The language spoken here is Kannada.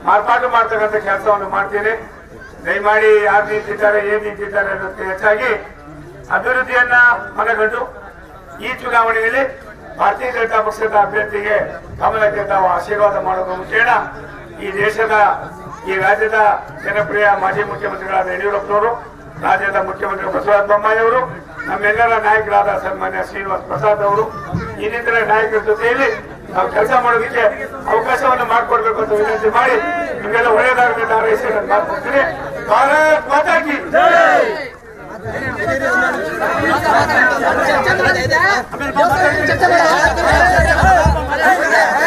ಮಾರ್ಪಾಟು ಮಾಡ್ತಕ್ಕಂಥ ಕೆಲಸವನ್ನು ಮಾಡ್ತೀನಿ ದಯಮಾಡಿ ಯಾರು ನಿಂತಿದ್ದಾರೆ ಏನ್ ನಿಂತಿದ್ದಾರೆ ಅನ್ನೋದಕ್ಕೆ ಹೆಚ್ಚಾಗಿ ಅಭಿವೃದ್ಧಿಯನ್ನ ಮನಗಂಡು ಈ ಚುನಾವಣೆಯಲ್ಲಿ ಭಾರತೀಯ ಜನತಾ ಪಕ್ಷದ ಅಭ್ಯರ್ಥಿಗೆ ಕಮಲಕ್ಕೆ ತಾವು ಆಶೀರ್ವಾದ ಮಾಡೋದು ಮುಖೇನ ಈ ದೇಶದ ಈ ರಾಜ್ಯದ ಜನಪ್ರಿಯ ಮಾಜಿ ಮುಖ್ಯಮಂತ್ರಿಗಳಾದ ಯಡಿಯೂರಪ್ಪನವರು ರಾಜ್ಯದ ಮುಖ್ಯಮಂತ್ರಿ ಬಸವರಾಜ ಬೊಮ್ಮಾಯಿ ಅವರು ನಮ್ಮೆಲ್ಲರ ನಾಯಕರಾದ ಸನ್ಮಾನ್ಯ ಶ್ರೀನಿವಾಸ್ ಪ್ರಸಾದ್ ಅವರು ಇನ್ನಿತರ ನಾಯಕರ ಜೊತೆಯಲ್ಲಿ ನಾವು ಕೆಲಸ ಮಾಡೋದಕ್ಕೆ ಅವಕಾಶವನ್ನು ಮಾಡಿಕೊಡ್ಬೇಕು ಅಂತ ವಿನಂತಿ ಮಾಡಿ ನಿಮಗೆಲ್ಲ ಒಳ್ಳೆಯದಾಗಲಿ ಅಂತ ಹಾರೈಸಿ ನಾನು ಮಾತಾಡ್ತೀನಿ ಭಾರತ್ ಮಾತಾ ಕಿ ಚರ್ಚೆ